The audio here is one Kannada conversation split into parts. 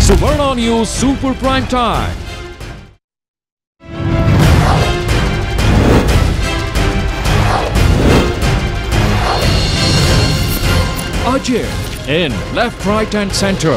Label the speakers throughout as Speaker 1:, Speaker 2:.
Speaker 1: Suvarna News Super Prime Time. Ajay in left, right, and center.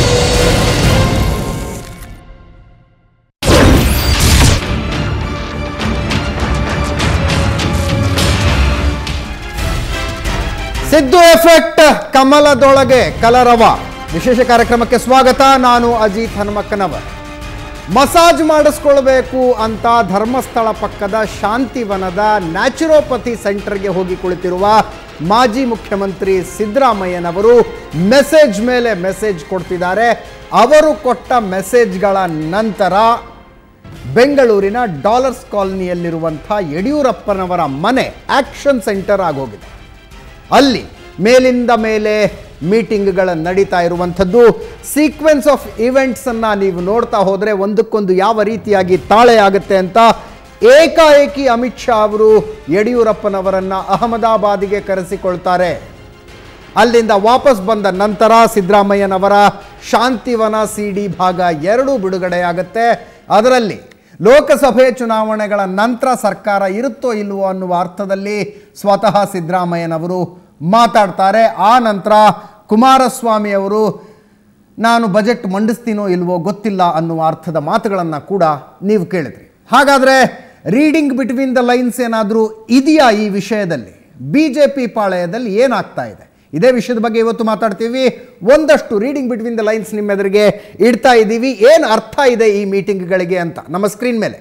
Speaker 2: Siddu effect ಕಮಲದೊಳಗೆ ಕಲರವ ವಿಶೇಷ ಕಾರ್ಯಕ್ರಮಕ್ಕೆ ಸ್ವಾಗತ ನಾನು ಅಜಿತ್ ಹನುಮಕ್ಕನವರ್ ಮಸಾಜ್ ಮಾಡಿಸ್ಕೊಳ್ಬೇಕು ಅಂತ ಧರ್ಮಸ್ಥಳ ಪಕ್ಕದ ಶಾಂತಿವನದ ನ್ಯಾಚುರೋಪತಿ ಸೆಂಟರ್ಗೆ ಹೋಗಿ ಕುಳಿತಿರುವ ಮಾಜಿ ಮುಖ್ಯಮಂತ್ರಿ ಸಿದ್ದರಾಮಯ್ಯನವರು ಮೆಸೇಜ್ ಮೇಲೆ ಮೆಸೇಜ್ ಕೊಡ್ತಿದ್ದಾರೆ ಅವರು ಕೊಟ್ಟ ಮೆಸೇಜ್ಗಳ ನಂತರ ಬೆಂಗಳೂರಿನ ಡಾಲರ್ಸ್ ಕಾಲನಿಯಲ್ಲಿರುವಂಥ ಯಡಿಯೂರಪ್ಪನವರ ಮನೆ ಆಕ್ಷನ್ ಸೆಂಟರ್ ಆಗೋಗಿದೆ ಅಲ್ಲಿ ಮೇಲಿಂದ ಮೇಲೆ ಮೀಟಿಂಗ್ಗಳ ನಡೀತಾ ಇರುವಂಥದ್ದು ಸೀಕ್ವೆನ್ಸ್ ಆಫ್ ಇವೆಂಟ್ಸನ್ನು ನೀವು ನೋಡ್ತಾ ಹೋದರೆ ಒಂದಕ್ಕೊಂದು ಯಾವ ರೀತಿಯಾಗಿ ತಾಳೆ ಆಗುತ್ತೆ ಅಂತ ಏಕಾಏಕಿ ಅಮಿತ್ ಶಾ ಅವರು ಯಡಿಯೂರಪ್ಪನವರನ್ನು ಅಹಮದಾಬಾದಿಗೆ ಕರೆಸಿಕೊಳ್ತಾರೆ ಅಲ್ಲಿಂದ ವಾಪಸ್ ಬಂದ ನಂತರ ಸಿದ್ದರಾಮಯ್ಯನವರ ಶಾಂತಿವನ ಸಿ ಡಿ ಭಾಗ ಎರಡು ಬಿಡುಗಡೆಯಾಗುತ್ತೆ ಅದರಲ್ಲಿ ಲೋಕಸಭೆ ಚುನಾವಣೆಗಳ ನಂತರ ಸರ್ಕಾರ ಇರುತ್ತೋ ಇಲ್ವೋ ಅನ್ನುವ ಅರ್ಥದಲ್ಲಿ ಸ್ವತಃ ಸಿದ್ದರಾಮಯ್ಯನವರು ಮಾತಾಡ್ತಾರೆ ಆ ನಂತರ ಕುಮಾರಸ್ವಾಮಿ ಅವರು ನಾನು ಬಜೆಟ್ ಮಂಡಿಸ್ತೀನೋ ಇಲ್ವೋ ಗೊತ್ತಿಲ್ಲ ಅನ್ನುವ ಅರ್ಥದ ಮಾತುಗಳನ್ನು ಕೂಡ ನೀವು ಕೇಳಿದ್ರಿ ಹಾಗಾದರೆ ರೀಡಿಂಗ್ ಬಿಟ್ವೀನ್ ದ ಲೈನ್ಸ್ ಏನಾದರೂ ಇದೆಯಾ ಈ ವಿಷಯದಲ್ಲಿ ಬಿ ಜೆ ಪಿ ಪಾಳೆಯದಲ್ಲಿ ಏನಾಗ್ತಾ ಇದೆ ಇದೇ ವಿಷಯದ ಬಗ್ಗೆ ಇವತ್ತು ಮಾತಾಡ್ತೀವಿ ಒಂದಷ್ಟು ರೀಡಿಂಗ್ ಬಿಟ್ವೀನ್ ದ ಲೈನ್ಸ್ ನಿಮ್ಮ ಎದುರಿಗೆ ಇಡ್ತಾ ಇದ್ದೀವಿ ಏನು ಅರ್ಥ ಇದೆ ಈ ಮೀಟಿಂಗ್ಗಳಿಗೆ ಅಂತ ನಮ್ಮ ಸ್ಕ್ರೀನ್ ಮೇಲೆ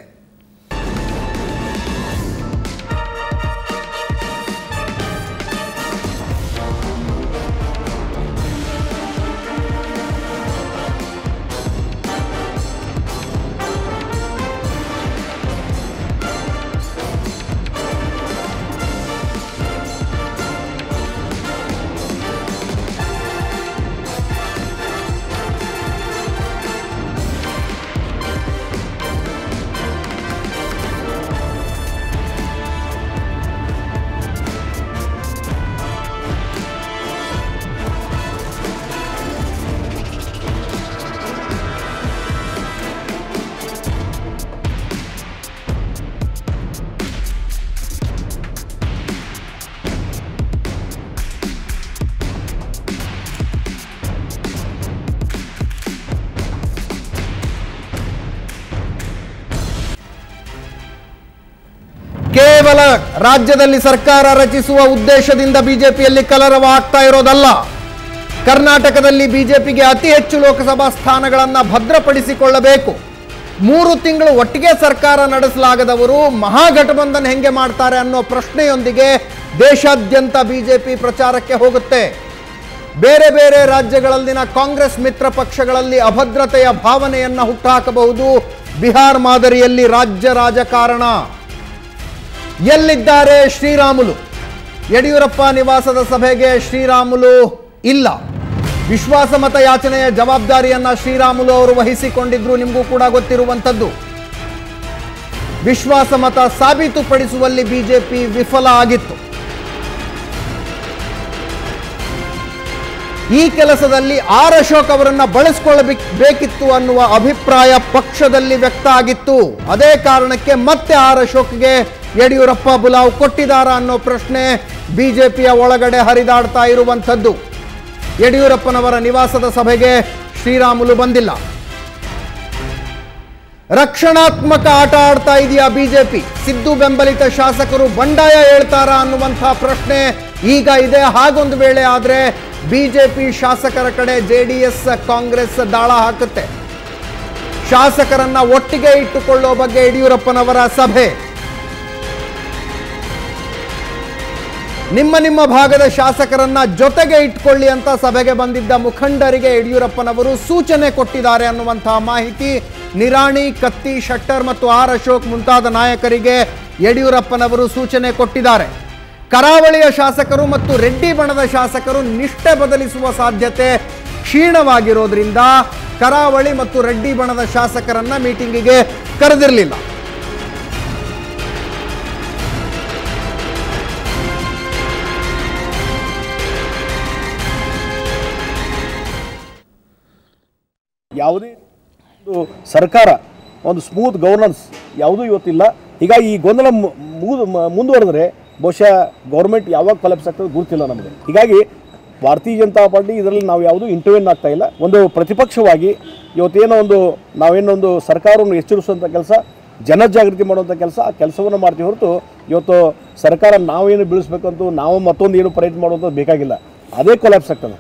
Speaker 2: ಕೇವಲ ರಾಜ್ಯದಲ್ಲಿ ಸರ್ಕಾರ ರಚಿಸುವ ಉದ್ದೇಶದಿಂದ ಬಿಜೆಪಿಯಲ್ಲಿ ಕಲರವ ಆಗ್ತಾ ಇರೋದಲ್ಲ ಕರ್ನಾಟಕದಲ್ಲಿ ಬಿಜೆಪಿಗೆ ಅತಿ ಹೆಚ್ಚು ಲೋಕಸಭಾ ಸ್ಥಾನಗಳನ್ನು ಭದ್ರಪಡಿಸಿಕೊಳ್ಳಬೇಕು ಮೂರು ತಿಂಗಳು ಒಟ್ಟಿಗೆ ಸರ್ಕಾರ ನಡೆಸಲಾಗದವರು ಮಹಾಗಠಬಂಧನ್ ಹೆಂಗೆ ಮಾಡ್ತಾರೆ ಅನ್ನೋ ಪ್ರಶ್ನೆಯೊಂದಿಗೆ ದೇಶಾದ್ಯಂತ ಬಿಜೆಪಿ ಪ್ರಚಾರಕ್ಕೆ ಹೋಗುತ್ತೆ ಬೇರೆ ಬೇರೆ ರಾಜ್ಯಗಳಲ್ಲಿನ ಕಾಂಗ್ರೆಸ್ ಮಿತ್ರ ಪಕ್ಷಗಳಲ್ಲಿ ಅಭದ್ರತೆಯ ಭಾವನೆಯನ್ನು ಹುಟ್ಟುಹಾಕಬಹುದು ಬಿಹಾರ್ ಮಾದರಿಯಲ್ಲಿ ರಾಜ್ಯ ರಾಜಕಾರಣ ಎಲ್ಲಿದ್ದಾರೆ ಶ್ರೀರಾಮುಲು ಯಡಿಯೂರಪ್ಪ ನಿವಾಸದ ಸಭೆಗೆ ಶ್ರೀರಾಮುಲು ಇಲ್ಲ ವಿಶ್ವಾಸಮತ ಯಾಚನೆಯ ಜವಾಬ್ದಾರಿಯನ್ನ ಶ್ರೀರಾಮುಲು ಅವರು ವಹಿಸಿಕೊಂಡಿದ್ರು ನಿಮಗೂ ಕೂಡ ಗೊತ್ತಿರುವಂಥದ್ದು ವಿಶ್ವಾಸಮತ ಸಾಬೀತುಪಡಿಸುವಲ್ಲಿ ಬಿಜೆಪಿ ವಿಫಲ ಆಗಿತ್ತು ಈ ಕೆಲಸದಲ್ಲಿ ಆರ್ ಅಶೋಕ್ ಅವರನ್ನ ಬಳಸಿಕೊಳ್ಳಬೇಕಿತ್ತು ಅನ್ನುವ ಅಭಿಪ್ರಾಯ ಪಕ್ಷದಲ್ಲಿ ವ್ಯಕ್ತ ಆಗಿತ್ತು ಅದೇ ಕಾರಣಕ್ಕೆ ಮತ್ತೆ ಆರ್ ಅಶೋಕ್ಗೆ ಯಡಿಯೂರಪ್ಪ ಬುಲಾವ್ ಕೊಟ್ಟಿದ್ದಾರಾ ಅನ್ನೋ ಪ್ರಶ್ನೆ ಬಿಜೆಪಿಯ ಒಳಗಡೆ ಹರಿದಾಡ್ತಾ ಇರುವಂಥದ್ದು ಯಡಿಯೂರಪ್ಪನವರ ನಿವಾಸದ ಸಭೆಗೆ ಶ್ರೀರಾಮುಲು ಬಂದಿಲ್ಲ ರಕ್ಷಣಾತ್ಮಕ ಆಟ ಆಡ್ತಾ ಇದೆಯಾ ಬಿಜೆಪಿ ಸಿದ್ದು ಬೆಂಬಲಿತ ಶಾಸಕರು ಬಂಡಾಯ ಹೇಳ್ತಾರಾ ಅನ್ನುವಂಥ ಪ್ರಶ್ನೆ ಈಗ ಇದೆ ಹಾಗೊಂದು ವೇಳೆ ಆದರೆ ಬಿಜೆಪಿ ಶಾಸಕರ ಕಡೆ ಜೆ ಡಿ ಎಸ್ ಕಾಂಗ್ರೆಸ್ ದಾಳ ಹಾಕುತ್ತೆ ಶಾಸಕರನ್ನ ಒಟ್ಟಿಗೆ ಇಟ್ಟುಕೊಳ್ಳೋ ಬಗ್ಗೆ ಯಡಿಯೂರಪ್ಪನವರ ಸಭೆ ನಿಮ್ಮ ನಿಮ್ಮ ಭಾಗದ ಶಾಸಕರನ್ನ ಜೊತೆಗೆ ಇಟ್ಕೊಳ್ಳಿ ಅಂತ ಸಭೆಗೆ ಬಂದಿದ್ದ ಮುಖಂಡರಿಗೆ ಯಡಿಯೂರಪ್ಪನವರು ಸೂಚನೆ ಕೊಟ್ಟಿದ್ದಾರೆ ಅನ್ನುವಂತಹ ಮಾಹಿತಿ ನಿರಾಣಿ ಕತ್ತಿ ಶೆಟ್ಟರ್ ಮತ್ತು ಆರ್ ಅಶೋಕ್ ಮುಂತಾದ ನಾಯಕರಿಗೆ ಯಡಿಯೂರಪ್ಪನವರು ಸೂಚನೆ ಕೊಟ್ಟಿದ್ದಾರೆ ಕರಾವಳಿಯ ಶಾಸಕರು ಮತ್ತು ರೆಡ್ಡಿ ಬಣದ ಶಾಸಕರು ನಿಷ್ಠೆ ಬದಲಿಸುವ ಸಾಧ್ಯತೆ ಕ್ಷೀಣವಾಗಿರೋದ್ರಿಂದ ಕರಾವಳಿ ಮತ್ತು ರೆಡ್ಡಿ ಬಣದ ಶಾಸಕರನ್ನ ಮೀಟಿಂಗಿಗೆ ಕರೆದಿರಲಿಲ್ಲ
Speaker 3: ಯಾವುದೇ ಒಂದು ಸರ್ಕಾರ ಒಂದು ಸ್ಮೂತ್ ಗವರ್ನೆನ್ಸ್ ಯಾವುದೂ ಇವತ್ತಿಲ್ಲ ಹೀಗಾಗಿ ಈ ಗೊಂದಲ ಮು- ಮುಗಿದು ಮ- ಮುಂದುವರೆದ್ರೆ ಬಹುಶಃ ಗೌರ್ಮೆಂಟ್ ಯಾವಾಗ ಕೊಲಾಪ್ಸ್ ಆಗ್ತದೆ ಗೊತ್ತಿಲ್ಲ ನಮಗೆ ಹೀಗಾಗಿ ಭಾರತೀಯ ಜನತಾ ಪಾರ್ಟಿ ಇದರಲ್ಲಿ ನಾವು ಯಾವುದೂ ಇಂಟರ್ವ್ಯೂನ್ ಆಗ್ತಾ ಇಲ್ಲ ಒಂದು ಪ್ರತಿಪಕ್ಷವಾಗಿ ಇವತ್ತೇನೋ ಒಂದು ನಾವೇನೊಂದು ಸರ್ಕಾರವನ್ನು ಎಚ್ಚರಿಸುವಂಥ ಕೆಲಸ ಜನಜಾಗೃತಿ ಮಾಡುವಂಥ ಕೆಲಸ ಆ ಕೆಲಸವನ್ನು ಮಾಡ್ತೀವಿ ಹೊರತು ಇವತ್ತು ಸರ್ಕಾರ ನಾವೇನು ಬೀಳಿಸ್ಬೇಕಂತೂ ನಾವು ಮತ್ತೊಂದು ಏನು ಪ್ರಯತ್ನ ಮಾಡುವಂಥದ್ದು ಬೇಕಾಗಿಲ್ಲ ಅದೇ ಕೊಲಾಪ್ಸ್ ಆಗ್ತದೆ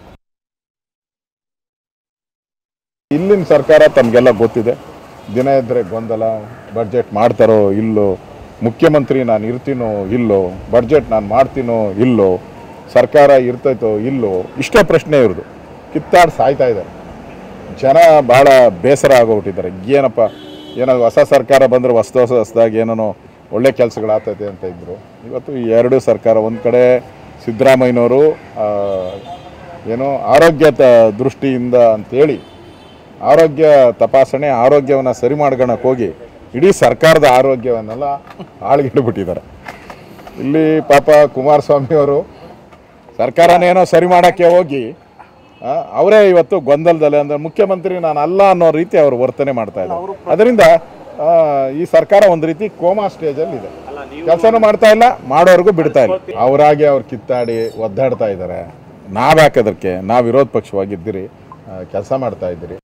Speaker 4: ಇಲ್ಲಿನ ಸರ್ಕಾರ ತಮಗೆಲ್ಲ ಗೊತ್ತಿದೆ ದಿನ ಇದ್ದರೆ ಗೊಂದಲ ಬಡ್ಜೆಟ್ ಮಾಡ್ತಾರೋ ಇಲ್ಲೋ ಮುಖ್ಯಮಂತ್ರಿ ನಾನು ಇರ್ತೀನೋ ಇಲ್ಲೋ ಬಡ್ಜೆಟ್ ನಾನು ಮಾಡ್ತೀನೋ ಇಲ್ಲೋ ಸರ್ಕಾರ ಇರ್ತೈತೋ ಇಲ್ಲೋ ಇಷ್ಟೇ ಪ್ರಶ್ನೆ ಇವ್ರದ್ದು ಕಿತ್ತಾಡಿ ಸಾಯ್ತಾ ಇದ್ದಾರೆ ಜನ ಭಾಳ ಬೇಸರ ಆಗೋಗ್ಬಿಟ್ಟಿದ್ದಾರೆ ಏನಪ್ಪ ಏನೋ ಹೊಸ ಸರ್ಕಾರ ಬಂದರೆ ಹೊಸ ಹೊಸ ಹೊಸದಾಗಿ ಏನೇನೋ ಒಳ್ಳೆ ಕೆಲಸಗಳಾಗ್ತೈತೆ ಅಂತ ಇದ್ದರು ಇವತ್ತು ಈ ಎರಡು ಸರ್ಕಾರ ಒಂದು ಕಡೆ ಸಿದ್ದರಾಮಯ್ಯನವರು ಆ, ಏನೋ ಆರೋಗ್ಯ ತ ದೃಷ್ಟಿಯಿಂದ ಅಂತೇಳಿ ಆರೋಗ್ಯ ತಪಾಸಣೆ ಆರೋಗ್ಯವನ್ನು ಸರಿ ಮಾಡ್ಕೊಳಕ್ಕೆ ಹೋಗಿ ಇಡೀ ಸರ್ಕಾರದ ಆರೋಗ್ಯವನ್ನೆಲ್ಲ ಹಾಳ್ಗಿಡ್ಬಿಟ್ಟಿದ್ದಾರೆ ಇಲ್ಲಿ ಪಾಪ ಕುಮಾರಸ್ವಾಮಿ ಅವರು ಸರ್ಕಾರನೇನೋ ಸರಿ ಮಾಡೋಕ್ಕೆ ಹೋಗಿ ಆ, ಅವರೇ ಇವತ್ತು ಗೊಂದಲದಲ್ಲಿ ಅಂದರೆ ಮುಖ್ಯಮಂತ್ರಿ ನಾನು ಅಲ್ಲ ಅನ್ನೋ ರೀತಿ ಅವರು ವರ್ತನೆ ಮಾಡ್ತಾ ಇದ್ದಾರೆ ಅದರಿಂದ ಆ, ಈ ಸರ್ಕಾರ ಒಂದು ರೀತಿ ಕೋಮಾ ಸ್ಟೇಜಲ್ಲಿ ಇದೆ ಕೆಲಸನೂ ಮಾಡ್ತಾ ಇಲ್ಲ ಮಾಡೋರ್ಗೂ ಬಿಡ್ತಾ ಇಲ್ಲ ಅವರಾಗಿ ಅವ್ರು ಕಿತ್ತಾಡಿ ಒದ್ದಾಡ್ತಾ ಇದ್ದಾರೆ ನಾವ್ಯಾಕದಕ್ಕೆ ನಾವು ವಿರೋಧ ಪಕ್ಷವಾಗಿದ್ದೀರಿ ಕೆಲಸ ಮಾಡ್ತಾ ಇದ್ದೀರಿ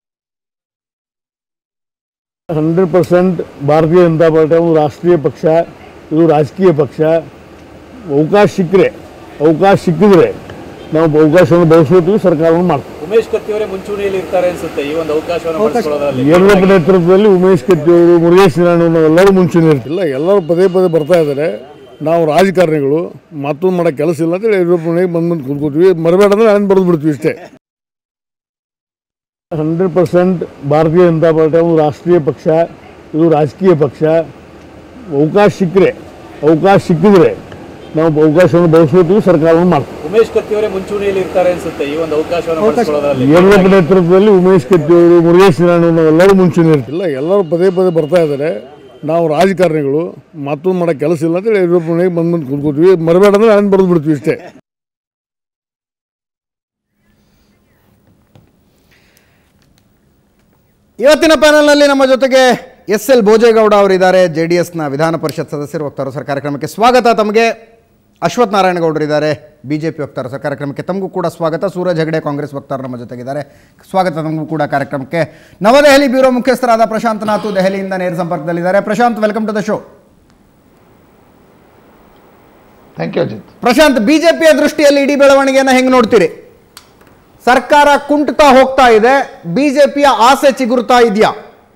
Speaker 5: ಹಂಡ್ರೆಡ್ ಪರ್ಸೆಂಟ್ ಭಾರತೀಯ ಜನತಾ ಪಾರ್ಟಿ ಒಂದು ರಾಷ್ಟ್ರೀಯ ಪಕ್ಷ ಇದು ರಾಜಕೀಯ ಪಕ್ಷ ಅವಕಾಶ ಸಿಕ್ಕರೆ ಅವಕಾಶ ಸಿಕ್ಕಿದ್ರೆ ನಾವು ಅವಕಾಶವನ್ನು ಬಳಸ್ಕೊತೀವಿ ಸರ್ಕಾರವನ್ನು ಮಾಡ್ತೀವಿ
Speaker 6: ಉಮೇಶ್ ಕತ್ತಿಯವರೇ ಮುಂಚೂಣಿಯಲ್ಲಿ ಇರ್ತಾರೆ ಅನ್ಸುತ್ತೆ ಈ ಒಂದು ಅವಕಾಶವನ್ನು ಬಳಸ್ಕೊಳ್ಳೋದ್ರಲ್ಲಿ
Speaker 5: ಯಡಿಯೂರಪ್ಪ ನೇತೃತ್ವದಲ್ಲಿ ಉಮೇಶ್ ಕತ್ತಿಯವರು ಮುರುಗೇಶ್ ನಾರಾಯಣ ಎಲ್ಲರೂ ಮುಂಚೂಣಿ ಇರ್ತಿಲ್ಲ ಎಲ್ಲರೂ ಪದೇ ಪದೇ ಬರ್ತಾ ಇದ್ದಾರೆ ನಾವು ರಾಜಕಾರಣಿಗಳು ಮತ್ತೊಂದು ಮಾಡೋ ಕೆಲಸ ಇಲ್ಲ ಅಂತೇಳಿ ಯಡಿಯೂರಪ್ಪ ಮನೆಗೆ ಬಂದು ಬಂದು ಕೂತ್ಕೋತೀವಿ ಮರಬೇಡ ಅಂದ್ರೆ ನಾನು ಬರೆದು ಬಿಡ್ತೀವಿ ಇಷ್ಟೇ ಹಂಡ್ರೆಡ್ ಪರ್ಸೆಂಟ್ ಭಾರತೀಯ ಜನತಾ ಪಾರ್ಟಿ ಒಂದು ರಾಷ್ಟ್ರೀಯ ಪಕ್ಷ ಇದು ರಾಜಕೀಯ ಪಕ್ಷ ಅವಕಾಶ ಸಿಕ್ಕರೆ ಅವಕಾಶ ಸಿಕ್ಕಿದ್ರೆ ನಾವು ಅವಕಾಶವನ್ನು ಬಳಸ್ಕೊತೀವಿ ಸರ್ಕಾರವನ್ನು ಮಾಡ್ತೀವಿ
Speaker 6: ಉಮೇಶ್ ಕತ್ತಿಯವರೇ ಮುಂಚೂಣಿಯಲ್ಲಿ ಇರ್ತಾರೆ ಅನ್ಸುತ್ತೆ ಈ ಒಂದು ಅವಕಾಶವನ್ನು ಬಳಸ್ಕೊಳ್ಳೋದ್ರಲ್ಲಿ
Speaker 5: ಯಡಿಯೂರಪ್ಪ ನೇತೃತ್ವದಲ್ಲಿ ಉಮೇಶ್ ಕತ್ತಿಯವರು ಮುರುಗೇಶ್ ನಾರಾಯಣ ಎಲ್ಲರೂ ಮುಂಚೂಣಿ ಇರ್ತಿಲ್ಲ ಎಲ್ಲರೂ ಪದೇ ಪದೇ ಬರ್ತಾ ಇದ್ದಾರೆ ನಾವು ರಾಜಕಾರಣಿಗಳು ಮತ್ತೊಂದು ಮಾಡೋ ಕೆಲಸ ಇಲ್ಲ ಅಂತೇಳಿ ಯಡಿಯೂರಪ್ಪ ಮನೆಗೆ ಬಂದು ಬಂದು ಕೂತ್ಕೋತೀವಿ ಮರಬೇಡ ಅಂದ್ರೆ ನಾನು ಬರೆದು ಬಿಡ್ತೀವಿ ಇಷ್ಟೇ
Speaker 2: ಇವತ್ತಿನ ಪ್ಯಾನಲ್ನಲ್ಲಿ ನಮ್ಮ ಜೊತೆಗೆ ಎಸ್ ಎಲ್ ಭೋಜೇಗೌಡ ಅವರಿದ್ದಾರೆ ಜೆ ಡಿ ಎಸ್ನ ವಿಧಾನ ಪರಿಷತ್ ಸದಸ್ಯರು ವಕ್ತಾರರು ಸರ್ ಕಾರ್ಯಕ್ರಮಕ್ಕೆ ಸ್ವಾಗತ ತಮಗೆ ಅಶ್ವಥ್ ನಾರಾಯಣಗೌಡರು ಇದ್ದಾರೆ ಬಿ ಜೆ ಪಿ ವಕ್ತಾರರು ಸರ್ ಕಾರ್ಯಕ್ರಮಕ್ಕೆ ತಮಗೂ ಕೂಡ ಸ್ವಾಗತ ಸೂರಜ್ ಹೆಗಡೆ ಕಾಂಗ್ರೆಸ್ ವಕ್ತಾರರು ನಮ್ಮ ಜೊತೆಗಿದ್ದಾರೆ ಸ್ವಾಗತ ತಮಗೂ ಕೂಡ ಕಾರ್ಯಕ್ರಮಕ್ಕೆ ನವದೆಹಲಿ ಬ್ಯೂರೋ ಮುಖ್ಯಸ್ಥರಾದ ಪ್ರಶಾಂತ್ ನಾಥು ದೆಹಲಿಯಿಂದ ನೇರ ಸಂಪರ್ಕದಲ್ಲಿದ್ದಾರೆ Prashanth welcome to the show
Speaker 7: thank you Ajith
Speaker 2: Prashanth ಬಿಜೆಪಿಯ ದೃಷ್ಟಿಯಲ್ಲಿ ಇಡೀ ಬೆಳವಣಿಗೆಯನ್ನು ಹೆಂಗೆ ನೋಡ್ತೀರಿ ಸರ್ಕಾರ ಕುಂಟುತ್ತಾ ಹೋಗ್ತಾ ಇದೆ ಬಿಜೆಪಿಯ ಆಸೆ ಚಿಗುರುತ್ತಾ ಇದೆಯಾ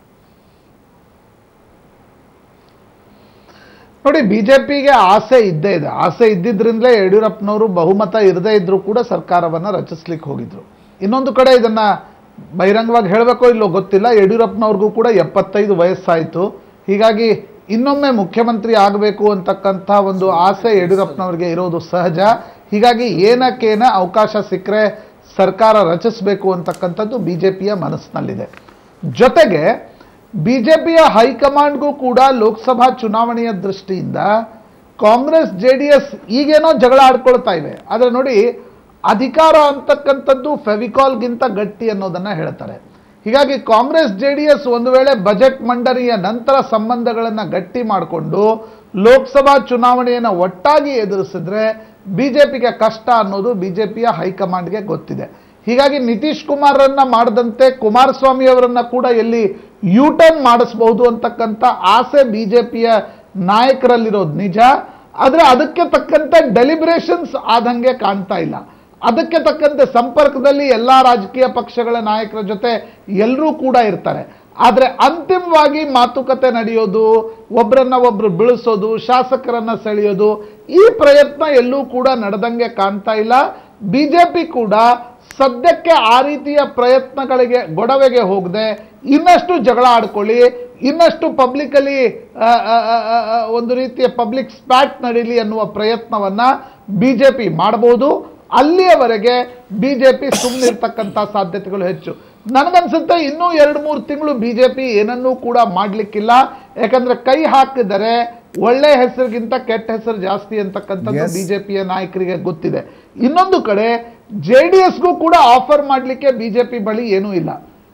Speaker 7: ನೋಡಿ ಬಿಜೆಪಿಗೆ ಆಸೆ ಇದ್ದೇ ಇದೆ ಆಸೆ ಇದ್ದಿದ್ರಿಂದಲೇ ಯಡಿಯೂರಪ್ಪನವರು ಬಹುಮತ ಇರದೇ ಇದ್ರೂ ಕೂಡ ಸರ್ಕಾರವನ್ನ ರಚಿಸ್ಲಿಕ್ಕೆ ಹೋಗಿದ್ರು ಇನ್ನೊಂದು ಕಡೆ ಇದನ್ನ ಬಹಿರಂಗವಾಗಿ ಹೇಳಬೇಕೋ ಇಲ್ಲೋ ಗೊತ್ತಿಲ್ಲ ಯಡಿಯೂರಪ್ಪನವ್ರಿಗೂ ಕೂಡ ಎಪ್ಪತ್ತೈದು ವಯಸ್ಸಾಯಿತು ಹೀಗಾಗಿ ಇನ್ನೊಮ್ಮೆ ಮುಖ್ಯಮಂತ್ರಿ ಆಗಬೇಕು ಅಂತಕ್ಕಂಥ ಒಂದು ಆಸೆ ಯಡಿಯೂರಪ್ಪನವ್ರಿಗೆ ಇರೋದು ಸಹಜ ಹೀಗಾಗಿ ಏನಕ್ಕೇನ ಅವಕಾಶ ಸಿಕ್ಕರೆ ಸರ್ಕಾರ ರಚಿಸಬೇಕು ಅಂತಕ್ಕಂಥದ್ದು ಬಿಜೆಪಿಯ ಮನಸ್ಸಿನಲ್ಲಿದೆ ಜೊತೆಗೆ ಬಿಜೆಪಿಯ ಹೈಕಮಾಂಡ್ಗೂ ಕೂಡ ಲೋಕಸಭಾ ಚುನಾವಣೆಯ ದೃಷ್ಟಿಯಿಂದ ಕಾಂಗ್ರೆಸ್ ಜೆ ಡಿ ಎಸ್ ಈಗೇನೋ ಜಗಳ ಆಡ್ಕೊಳ್ತಾ ಇವೆ ಆದರೆ ನೋಡಿ ಅಧಿಕಾರ ಅಂತಕ್ಕಂಥದ್ದು ಫೆವಿಕಾಲ್ಗಿಂತ ಗಟ್ಟಿ ಅನ್ನೋದನ್ನ ಹೇಳ್ತಾರೆ ಹೀಗಾಗಿ ಕಾಂಗ್ರೆಸ್ ಜೆ ಡಿ ಎಸ್ ಒಂದು ವೇಳೆ ಬಜೆಟ್ ಮಂಡನೆಯ ನಂತರ ಸಂಬಂಧಗಳನ್ನು ಗಟ್ಟಿ ಮಾಡಿಕೊಂಡು ಲೋಕಸಭಾ ಚುನಾವಣೆಯನ್ನು ಒಟ್ಟಾಗಿ ಎದುರಿಸಿದ್ರೆ ಬಿಜೆಪಿಗೆ ಕಷ್ಟ ಅನ್ನೋದು ಬಿಜೆಪಿಯ ಹೈಕಮಾಂಡ್ಗೆ ಗೊತ್ತಿದೆ ಹೀಗಾಗಿ ನಿತೀಶ್ ಕುಮಾರನ್ನ ಮಾಡದಂತೆ ಕುಮಾರಸ್ವಾಮಿ ಅವರನ್ನ ಕೂಡ ಎಲ್ಲಿ ಯೂಟರ್ನ್ ಮಾಡಿಸಬಹುದು ಅಂತಕ್ಕಂಥ ಆಸೆ ಬಿಜೆಪಿಯ ನಾಯಕರಲ್ಲಿರೋದು ನಿಜ ಆದ್ರೆ ಅದಕ್ಕೆ ತಕ್ಕಂತೆ ಡೆಲಿಬ್ರೇಷನ್ಸ್ ಆದಂಗೆ ಕಾಣ್ತಾ ಇಲ್ಲ ಅದಕ್ಕೆ ತಕ್ಕಂತೆ ಸಂಪರ್ಕದಲ್ಲಿ ಎಲ್ಲ ರಾಜಕೀಯ ಪಕ್ಷಗಳ ನಾಯಕರ ಜೊತೆ ಎಲ್ಲರೂ ಕೂಡ ಇರ್ತಾರೆ ಆದರೆ ಅಂತಿಮವಾಗಿ ಮಾತುಕತೆ ನಡೆಯೋದು ಒಬ್ಬರನ್ನ ಒಬ್ರು ಬೀಳಿಸೋದು ಶಾಸಕರನ್ನ ಸೆಳೆಯೋದು ಈ ಪ್ರಯತ್ನ ಎಲ್ಲೂ ಕೂಡ ನಡೆದಂಗೆ ಕಾಣ್ತಾ ಇಲ್ಲ ಬಿಜೆಪಿ ಕೂಡ ಸದ್ಯಕ್ಕೆ ಆ ರೀತಿಯ ಪ್ರಯತ್ನಗಳಿಗೆ ಗೊಡವೆಗೆ ಹೋಗದೆ ಇನ್ನಷ್ಟು ಜಗಳ ಆಡ್ಕೊಳ್ಳಿ ಇನ್ನಷ್ಟು ಪಬ್ಲಿಕಲಿ ಒಂದು ರೀತಿಯ ಪಬ್ಲಿಕ್ ಸ್ಪ್ಯಾಟ್ ನಡೀಲಿ ಅನ್ನುವ ಪ್ರಯತ್ನವನ್ನ ಬಿಜೆಪಿ ಮಾಡಬಹುದು ಅಲ್ಲಿಯವರೆಗೆ ಬಿಜೆಪಿ ಸುಮ್ಮನಿರ್ತಕ್ಕಂಥ ಸಾಧ್ಯತೆಗಳು ಹೆಚ್ಚು ನನಗನ್ಸುತ್ತೆ ಇನ್ನೂ ಎರಡು ಮೂರು ತಿಂಗಳು ಬಿಜೆಪಿ ಏನನ್ನೂ ಕೂಡ ಮಾಡಲಿಕ್ಕಿಲ್ಲ ಯಾಕಂದ್ರೆ ಕೈ ಹಾಕಿದರೆ ಒಳ್ಳೆ ಹೆಸರಿಗಿಂತ ಕೆಟ್ಟ ಹೆಸರು ಜಾಸ್ತಿ ಅಂತಕ್ಕಂಥದ್ದು
Speaker 2: Yes.
Speaker 7: ಬಿಜೆಪಿಯ ನಾಯಕರಿಗೆ ಗೊತ್ತಿದೆ ಇನ್ನೊಂದು ಕಡೆ ಜೆ ಡಿ ಎಸ್ಗೂ ಕೂಡ ಆಫರ್ ಮಾಡಲಿಕ್ಕೆ ಬಿಜೆಪಿ ಬಳಿ ಏನೂ ಇಲ್ಲ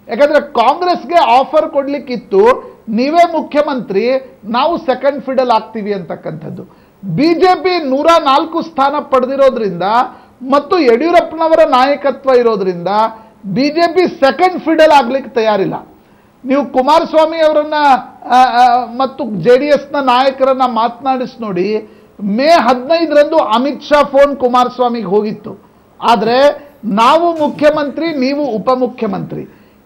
Speaker 7: ಯಾಕಂದ್ರೆ ಕಾಂಗ್ರೆಸ್ಗೆ ಆಫರ್ ಕೊಡ್ಲಿಕ್ಕಿತ್ತು ನೀವೇ ಮುಖ್ಯಮಂತ್ರಿ ನಾವು ಸೆಕೆಂಡ್ ಫಿಡಲ್ ಆಗ್ತೀವಿ ಅಂತಕ್ಕಂಥದ್ದು ಬಿಜೆಪಿ ನೂರ ನಾಲ್ಕು ಸ್ಥಾನ ಪಡೆದಿರೋದ್ರಿಂದ ಮತ್ತು ಯಡಿಯೂರಪ್ಪನವರ ನಾಯಕತ್ವ ಇರೋದ್ರಿಂದ ಬಿಜೆಪಿ ಸೆಕೆಂಡ್ ಫಿಡಲ್ ಆಗ್ಲಿಕ್ಕೆ ತಯಾರಿಲ್ಲ ನೀವು ಕುಮಾರಸ್ವಾಮಿ ಅವರನ್ನ ಆ, ಆ, ಮತ್ತು ಜೆ ಡಿ ಎಸ್ನ ನಾಯಕರನ್ನ ಮಾತನಾಡಿಸಿ ನೋಡಿ ಮೇ ಹದಿನೈದರಂದು ಅಮಿತ್ ಶಾ ಫೋನ್ ಕುಮಾರಸ್ವಾಮಿಗೆ ಹೋಗಿತ್ತು ಆದರೆ ನಾವು ಮುಖ್ಯಮಂತ್ರಿ ನೀವು ಉಪಮುಖ್ಯಮಂತ್ರಿ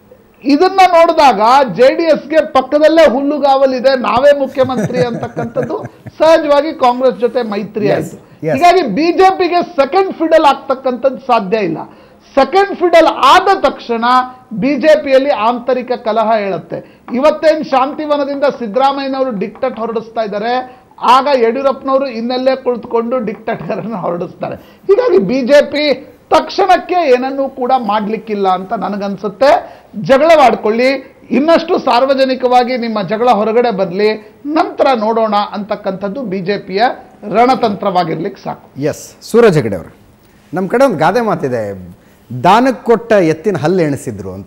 Speaker 7: ಇದನ್ನ ನೋಡಿದಾಗ ಜೆ ಡಿ ಎಸ್ಗೆ ಪಕ್ಕದಲ್ಲೇ ಹುಲ್ಲುಗಾವಲಿದೆ ನಾವೇ ಮುಖ್ಯಮಂತ್ರಿ ಅಂತಕ್ಕಂಥದ್ದು ಸಹಜವಾಗಿ ಕಾಂಗ್ರೆಸ್ ಜೊತೆ ಮೈತ್ರಿ ಆಯಿತು
Speaker 2: yes.
Speaker 7: ಹೀಗಾಗಿ ಬಿಜೆಪಿಗೆ ಸೆಕೆಂಡ್ ಫಿಡಲ್ ಆಗ್ತಕ್ಕಂಥದ್ದು ಸಾಧ್ಯ ಇಲ್ಲ ಸೆಕೆಂಡ್ ಫಿಡಲ್ ಆದ ತಕ್ಷಣ ಬಿಜೆಪಿಯಲ್ಲಿ ಆಂತರಿಕ ಕಲಹ ಹೇಳುತ್ತೆ ಇವತ್ತೇನು ಶಾಂತಿವನದಿಂದ ಸಿದ್ದರಾಮಯ್ಯನವರು ಡಿಕ್ಟಟ್ ಹೊರಡಿಸ್ತಾ ಇದ್ದಾರೆ ಆಗ ಯಡಿಯೂರಪ್ಪನವರು ಇನ್ನೆಲ್ಲೇ ಕುಳಿತುಕೊಂಡು ಡಿಕ್ಟಟ್ಗಳನ್ನು ಹೊರಡಿಸ್ತಾರೆ ಹೀಗಾಗಿ ಬಿಜೆಪಿ ತಕ್ಷಣಕ್ಕೆ ಏನನ್ನೂ ಕೂಡ ಮಾಡಲಿಕ್ಕಿಲ್ಲ ಅಂತ ನನಗನ್ಸುತ್ತೆ ಜಗಳವಾಡ್ಕೊಳ್ಳಿ ಇನ್ನಷ್ಟು ಸಾರ್ವಜನಿಕವಾಗಿ ನಿಮ್ಮ ಜಗಳ ಹೊರಗಡೆ ಬರಲಿ ನಂತರ ನೋಡೋಣ ಅಂತಕ್ಕಂಥದ್ದು ಬಿಜೆಪಿಯ ರಣತಂತ್ರವಾಗಿರ್ಲಿಕ್ಕೆ ಸಾಕು
Speaker 2: ಎಸ್ ಸೂರಜ್ ಹೆಗಡೆ ಅವರು ನಮ್ಮ ಕಡೆ ಒಂದು ಗಾದೆ ಮಾತಿದೆ ದಾನಕ್ಕೆ ಕೊಟ್ಟ ಎತ್ತಿನ ಹಲ್ಲು ಎಣಿಸಿದ್ರು ಅಂತ